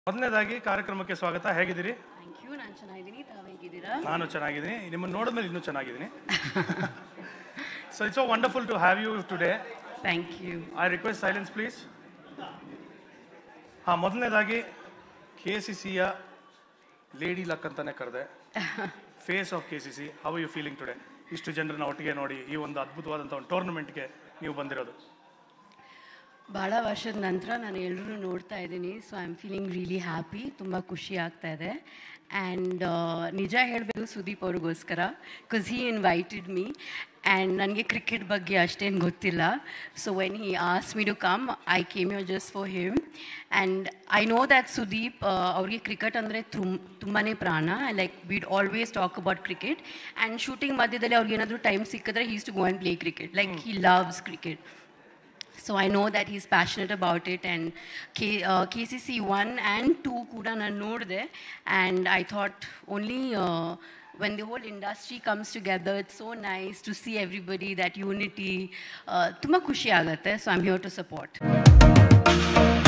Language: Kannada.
ಮೊದಲನೇದಾಗಿ ಕಾರ್ಯಕ್ರಮಕ್ಕೆ ಸ್ವಾಗತ ಹೇಗಿದ್ದೀರಿ ಥ್ಯಾಂಕ್ ಯು ನಾನು ಚೆನ್ನಾಗಿದ್ದೀನಿ ತಾವು ಹೇಗಿದ್ದೀರಾ ನಾನು ಚೆನ್ನಾಗಿದ್ದೀನಿ ನಿಮ್ಮನ್ನು ನೋಡಿದ್ಮೇಲೆ ಇನ್ನೂ ಚೆನ್ನಾಗಿದ್ದೀನಿ so it's wonderful to have you today thank you I request silence please ಹಾಂ ಮೊದಲನೇದಾಗಿ ಕೆ ಸಿ ಸಿಯ ಲೇಡಿ ಲಕ್ ಅಂತಾನೆ ಕರೆದೆ face of K C C how you feeling today ಇಷ್ಟು ಜನರನ್ನ ಒಟ್ಟಿಗೆ ನೋಡಿ ಈ ಒಂದು ಅದ್ಭುತವಾದಂಥ ಒಂದು ಟೂರ್ನಮೆಂಟ್ಗೆ ನೀವು ಬಂದಿರೋದು ಭಾಳ ವರ್ಷದ ನಂತರ ನಾನು ಎಲ್ಲರೂ ನೋಡ್ತಾ ಇದ್ದೀನಿ so I am feeling really happy ತುಂಬ ಖುಷಿ ಆಗ್ತಾ ಇದೆ ಆ್ಯಂಡ್ ನಿಜ ಹೇಳಬೇಕು ಸುದೀಪ್ ಅವ್ರಿಗೋಸ್ಕರ because he invited me and ನನಗೆ ಕ್ರಿಕೆಟ್ ಬಗ್ಗೆ ಅಷ್ಟೇನು ಗೊತ್ತಿಲ್ಲ ಸೊ ವೆನ್ ಹಿ ಆಸ್ me to come I came you just for him and I know that Sudeep ಅವ್ರಿಗೆ ಕ್ರಿಕೆಟ್ ಅಂದರೆ ತುಮ್ ತುಂಬಾ ಪ್ರಾಣ like we'd always talk about cricket and shooting ಮಧ್ಯದಲ್ಲಿ ಅವ್ರಿಗೆ ಏನಾದರೂ ಟೈಮ್ ಸಿಕ್ಕಿದ್ರೆ he's to go and play cricket like he loves cricket So I know that he's passionate about it and K, uh, KCC 1 and 2 kuda ನಾನು ನೋಡಿದೆ and I thought only uh, when the whole industry comes together it's so nice to see everybody that unity uh, ತುಂಬ ಖುಷಿ ಆಗುತ್ತೆ so I'm here to support